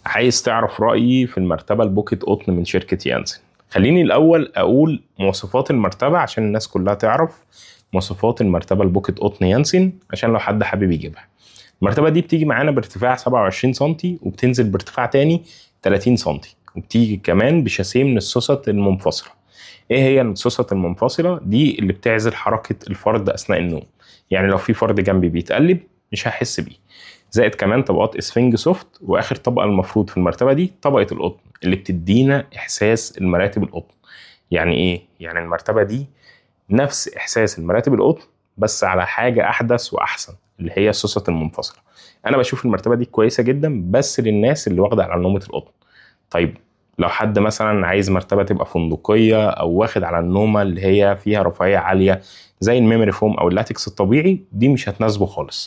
عايز تعرف رأيي في المرتبة البوكيت قطن من شركة يانسن خليني الأول أقول مواصفات المرتبة عشان الناس كلها تعرف مواصفات المرتبة البوكيت قطن يانسن عشان لو حد حابب يجيبها المرتبة دي بتيجي معانا بارتفاع 27 سم وبتنزل بارتفاع تاني 30 سم وبتيجي كمان بشاسيه من السوست المنفصلة ايه هي السوست المنفصلة دي اللي بتعزل حركة الفرد أثناء النوم يعني لو في فرد جنبي بيتقلب مش هحس بيه زائد كمان طبقات اسفنج سوفت واخر طبقه المفروض في المرتبه دي طبقه القطن اللي بتدينا احساس المراتب القطن يعني ايه يعني المرتبه دي نفس احساس المراتب القطن بس على حاجه احدث واحسن اللي هي السوست المنفصله انا بشوف المرتبه دي كويسه جدا بس للناس اللي واخده على نومه القطن طيب لو حد مثلا عايز مرتبه تبقى فندقيه او واخد على النومه اللي هي فيها رفاهيه عاليه زي الميموري فوم او اللاتكس الطبيعي دي مش هتناسبه خالص